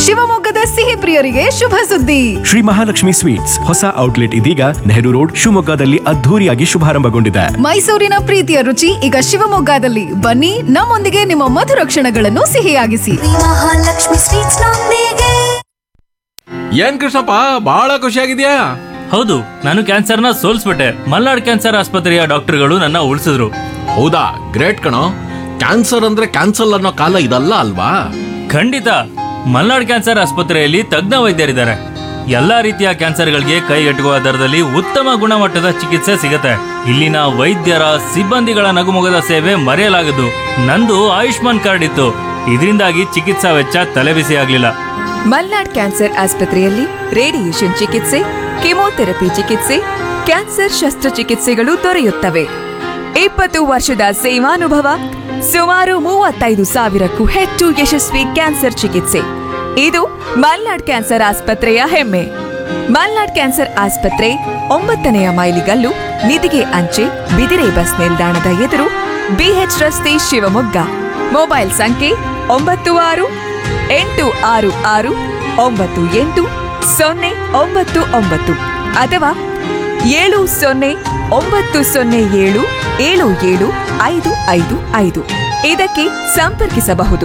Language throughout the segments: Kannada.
ಶಿವಮೊಗ್ಗದ ಸಿಹಿ ಪ್ರಿಯರಿಗೆ ಶುಭ ಸುದ್ದಿ ಶ್ರೀ ಮಹಾಲಕ್ಷ್ಮಿ ಸ್ವೀಟ್ಸ್ ಹೊಸ ಔಟ್ಲೆಟ್ ಇದೀಗ ನೆಹರು ರೋಡ್ ಶಿವಮೊಗ್ಗದಲ್ಲಿ ಅದ್ಧೂರಿಯಾಗಿ ಶುಭಾರಂಭಗೊಂಡಿದೆ ಮೈಸೂರಿನ ಪ್ರೀತಿಯ ರುಚಿ ಈಗ ಶಿವಮೊಗ್ಗದಲ್ಲಿ ಬನ್ನಿ ನಮ್ಮೊಂದಿಗೆ ನಿಮ್ಮ ಮಧುರ ಕ್ಷಣಗಳನ್ನು ಸಿಹಿಯಾಗಿಸಿ ಮಹಾಲಕ್ಷ್ಮಿ ಸ್ವೀಟ್ಸ್ ನೊಂದಿಗೆ ಏನ್ ಕೃಷ್ಣಪ್ಪ ಬಹಳ ಖುಷಿಯಾಗಿದ್ಯಾ ಹೌದು ನಾನು ಕ್ಯಾನ್ಸರ್ನ ಸೋಲ್ಸ್ಬಿಟ್ಟೆ ಮಲ್ನಾಡ್ ಕ್ಯಾನ್ಸರ್ ಆಸ್ಪತ್ರೆಯ ಡಾಕ್ಟರ್ಗಳು ನನ್ನ ಉಳಿಸಿದ್ರು ಹೌದಾ ಗ್ರೇಟ್ ಕಣೋ ಕ್ಯಾನ್ಸರ್ ಅಂದ್ರೆ ಕ್ಯಾನ್ಸಲ್ ಅನ್ನೋ ಕಾಲ ಇದಲ್ಲ ಅಲ್ವಾ ಖಂಡಿತ ಮಲ್ನಾಡ್ ಕ್ಯಾನ್ಸರ್ ಆಸ್ಪತ್ರೆಯಲ್ಲಿ ತಜ್ಞ ವೈದ್ಯರಿದ್ದಾರೆ ಎಲ್ಲಾ ರೀತಿಯ ಕ್ಯಾನ್ಸರ್ಗಳಿಗೆ ಕೈಗೆಟುಕುವ ದರದಲ್ಲಿ ಉತ್ತಮ ಗುಣಮಟ್ಟದ ಚಿಕಿತ್ಸೆ ಸಿಗುತ್ತೆ ಇಲ್ಲಿನ ವೈದ್ಯರ ಸಿಬ್ಬಂದಿಗಳ ನಗುಮೊಗದ ಸೇವೆ ಮರೆಯಲಾಗದು ನಂದು ಆಯುಷ್ಮಾನ್ ಕಾರ್ಡ್ ಇತ್ತು ಇದರಿಂದಾಗಿ ಚಿಕಿತ್ಸಾ ವೆಚ್ಚ ತಲೆಬಿಸಿ ಆಗ್ಲಿಲ್ಲ ಮಲ್ನಾಡ್ ಕ್ಯಾನ್ಸರ್ ಆಸ್ಪತ್ರೆಯಲ್ಲಿ ರೇಡಿಯೇಷನ್ ಚಿಕಿತ್ಸೆ ಕೆಮೊಥೆರಪಿ ಚಿಕಿತ್ಸೆ ಕ್ಯಾನ್ಸರ್ ಶಸ್ತ್ರಚಿಕಿತ್ಸೆಗಳು ದೊರೆಯುತ್ತವೆ ಇಪ್ಪತ್ತು ವರ್ಷದ ಸೇವಾನುಭವ ಸುಮಾರು ಮೂವತ್ತೈದು ಸಾವಿರಕ್ಕೂ ಹೆಚ್ಚು ಯಶಸ್ವಿ ಕ್ಯಾನ್ಸರ್ ಚಿಕಿತ್ಸೆ ಇದು ಮಲ್ನಾಡ್ ಕ್ಯಾನ್ಸರ್ ಆಸ್ಪತ್ರೆಯ ಹೆಮ್ಮೆ ಮಲ್ನಾಡ್ ಕ್ಯಾನ್ಸರ್ ಆಸ್ಪತ್ರೆ ಒಂಬತ್ತನೆಯ ಮೈಲಿಗಲ್ಲು ನಿಧಿಗೆ ಅಂಚೆ ಬಿದಿರೆ ಬಸ್ ನಿಲ್ದಾಣದ ಎದುರು ಬಿಎಚ್ ರಸ್ತೆ ಶಿವಮೊಗ್ಗ ಮೊಬೈಲ್ ಸಂಖ್ಯೆ ಒಂಬತ್ತು ಆರು ಎಂಟು ಆರು ಆರು ಒಂಬತ್ತು ಎಂಟು ಸೊನ್ನೆ ಒಂಬತ್ತು ಒಂಬತ್ತು ಅಥವಾ ಏಳು ಸೊನ್ನೆ ಒಂಬತ್ತು ಸೊನ್ನೆ ಏಳು ಏಳು ಏಳು ಐದು ಐದು ಐದು ಇದಕ್ಕೆ ಸಂಪರ್ಕಿಸಬಹುದು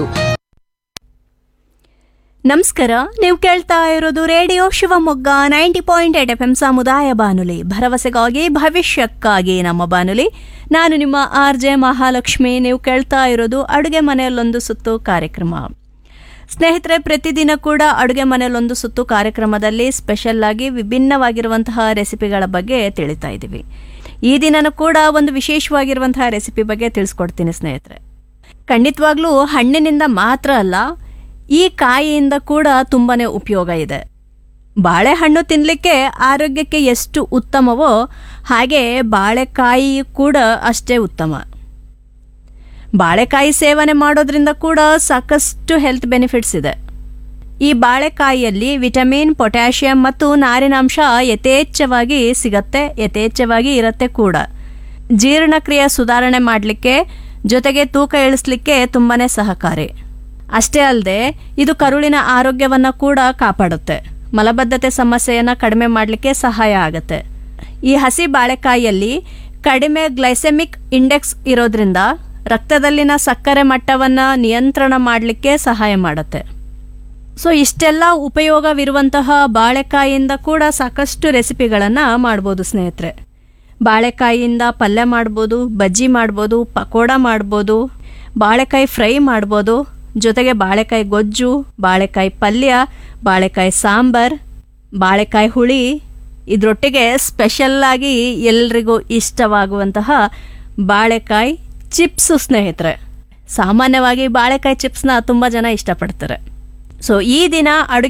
ನಮಸ್ಕಾರ ನೀವು ಕೇಳ್ತಾ ಇರೋದು radio Shivamogga ninety point eight F M ಸಮುದಾಯ ಬಾನುಲಿ ಭರವಸೆಗಾಗಿ ಭವಿಷ್ಯಕ್ಕಾಗಿ ನಮ್ಮ ಬಾನುಲಿ ನಾನು ನಿಮ್ಮ ಆರ್ ಜೆ ಮಹಾಲಕ್ಷ್ಮಿ ನೀವು ಕೇಳ್ತಾ ಇರೋದು ಅಡುಗೆ ಮನೆಯಲ್ಲೊಂದು ಸುತ್ತು ಕಾರ್ಯಕ್ರಮ ಸ್ನೇಹಿತರೆ ಪ್ರತಿದಿನ ಕೂಡ ಅಡುಗೆ ಮನೆಯಲ್ಲೊಂದು ಸುತ್ತು ಕಾರ್ಯಕ್ರಮದಲ್ಲಿ ಸ್ಪೆಷಲ್ ಆಗಿ ವಿಭಿನ್ನವಾಗಿರುವಂತಹ ರೆಸಿಪಿಗಳ ಬಗ್ಗೆ ತಿಳಿತಾ ಇದ್ದೀವಿ ಈ ದಿನನೂ ಕೂಡ ಒಂದು ವಿಶೇಷವಾಗಿರುವಂತಹ ರೆಸಿಪಿ ಬಗ್ಗೆ ತಿಳಿಸ್ಕೊಡ್ತೀನಿ ಸ್ನೇಹಿತರೆ ಖಂಡಿತವಾಗ್ಲೂ ಹಣ್ಣಿನಿಂದ ಮಾತ್ರ ಅಲ್ಲ ಈ ಕಾಯಿಯಿಂದ ಕೂಡ ತುಂಬಾನೇ ಉಪಯೋಗ ಇದೆ ಬಾಳೆಹಣ್ಣು ತಿನ್ನಲಿಕ್ಕೆ ಆರೋಗ್ಯಕ್ಕೆ ಎಷ್ಟು ಉತ್ತಮವೋ ಹಾಗೆ ಬಾಳೆಕಾಯಿ ಕೂಡ ಅಷ್ಟೇ ಉತ್ತಮ ಬಾಳೆಕಾಯಿ ಸೇವನೆ ಮಾಡೋದ್ರಿಂದ ಕೂಡ ಸಾಕಷ್ಟು ಹೆಲ್ತ್ ಬೆನಿಫಿಟ್ಸ್ ಇದೆ ಈ ಬಾಳೆಕಾಯಿಯಲ್ಲಿ ವಿಟಮಿನ್ ಪೊಟ್ಯಾಷಿಯಂ ಮತ್ತು ನಾರಿನಾಂಶ ಯಥೇಚ್ಛವಾಗಿ ಸಿಗತ್ತೆ ಯಥೇಚ್ಛವಾಗಿ ಇರುತ್ತೆ ಕೂಡ ಜೀರ್ಣಕ್ರಿಯೆ ಸುಧಾರಣೆ ಮಾಡಲಿಕ್ಕೆ ಜೊತೆಗೆ ತೂಕ ಇಳಿಸ್ಲಿಕ್ಕೆ ತುಂಬಾನೇ ಸಹಕಾರಿ ಅಷ್ಟೇ ಅಲ್ಲದೆ ಇದು ಕರುಳಿನ ಆರೋಗ್ಯವನ್ನು ಕೂಡ ಕಾಪಾಡುತ್ತೆ ಮಲಬದ್ಧತೆ ಸಮಸ್ಯೆಯನ್ನು ಕಡಿಮೆ ಮಾಡಲಿಕ್ಕೆ ಸಹಾಯ ಆಗುತ್ತೆ ಈ ಹಸಿ ಬಾಳೆಕಾಯಿಯಲ್ಲಿ ಕಡಿಮೆ ಗ್ಲೈಸೆಮಿಕ್ ಇಂಡೆಕ್ಸ್ ಇರೋದ್ರಿಂದ ರಕ್ತದಲ್ಲಿನ ಸಕ್ಕರೆ ಮಟ್ಟವನ್ನು ನಿಯಂತ್ರಣ ಮಾಡಲಿಕ್ಕೆ ಸಹಾಯ ಮಾಡುತ್ತೆ ಸೊ ಇಷ್ಟೆಲ್ಲ ಉಪಯೋಗವಿರುವಂತಹ ಬಾಳೆಕಾಯಿಯಿಂದ ಕೂಡ ಸಾಕಷ್ಟು ರೆಸಿಪಿಗಳನ್ನು ಮಾಡ್ಬೋದು ಸ್ನೇಹಿತರೆ ಬಾಳೆಕಾಯಿಯಿಂದ ಪಲ್ಯ ಮಾಡ್ಬೋದು ಬಜ್ಜಿ ಮಾಡ್ಬೋದು ಪಕೋಡ ಮಾಡ್ಬೋದು ಬಾಳೆಕಾಯಿ ಫ್ರೈ ಮಾಡ್ಬೋದು ಜೊತೆಗೆ ಬಾಳೆಕಾಯಿ ಗೊಜ್ಜು ಬಾಳೆಕಾಯಿ ಪಲ್ಯ ಬಾಳೆಕಾಯಿ ಸಾಂಬಾರ್ ಬಾಳೆಕಾಯಿ ಹುಳಿ ಇದರೊಟ್ಟಿಗೆ ಸ್ಪೆಷಲ್ಲಾಗಿ ಎಲ್ರಿಗೂ ಇಷ್ಟವಾಗುವಂತಹ ಬಾಳೆಕಾಯಿ ಚಿಪ್ಸು ಸ್ನೇಹಿತರೆ ಸಾಮಾನ್ಯವಾಗಿ ಬಾಳೆಕಾಯಿ ಚಿಪ್ಸ್ನ ತುಂಬ ಜನ ಇಷ್ಟಪಡ್ತಾರೆ ಸೊ ಈ ದಿನ ಅಡುಗೆ